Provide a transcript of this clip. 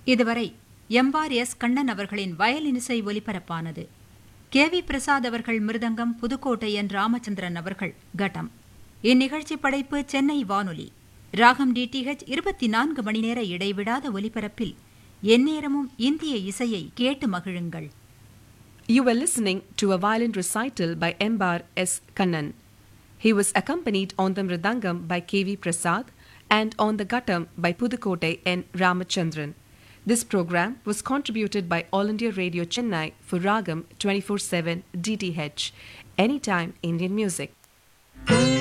இதுவரை எம்பார் எஸ் கண்ணன் அவர்களின் வயலினிசை ஒலிபரப்பானது கே வி பிரசாத் அவர்கள் மிருதங்கம் புதுக்கோட்டை என் ராமச்சந்திரன் அவர்கள் கட்டம் இந்நிகழ்ச்சி படைப்பு சென்னை வானொலி ராகம் டிடிஹெச் இருபத்தி நான்கு மணி நேர இடைவிடாத ஒலிபரப்பில் எந்நேரமும் இந்திய இசையை கேட்டு மகிழுங்கள் You were listening to a violin recital by Mbar S. Kannan. He was accompanied on the mridangam by K.V. Prasad and on the guttam by Pudukkottai N. Ramachandran. This program was contributed by All India Radio Chennai for Ragam 24/7 DTH. Anytime Indian music.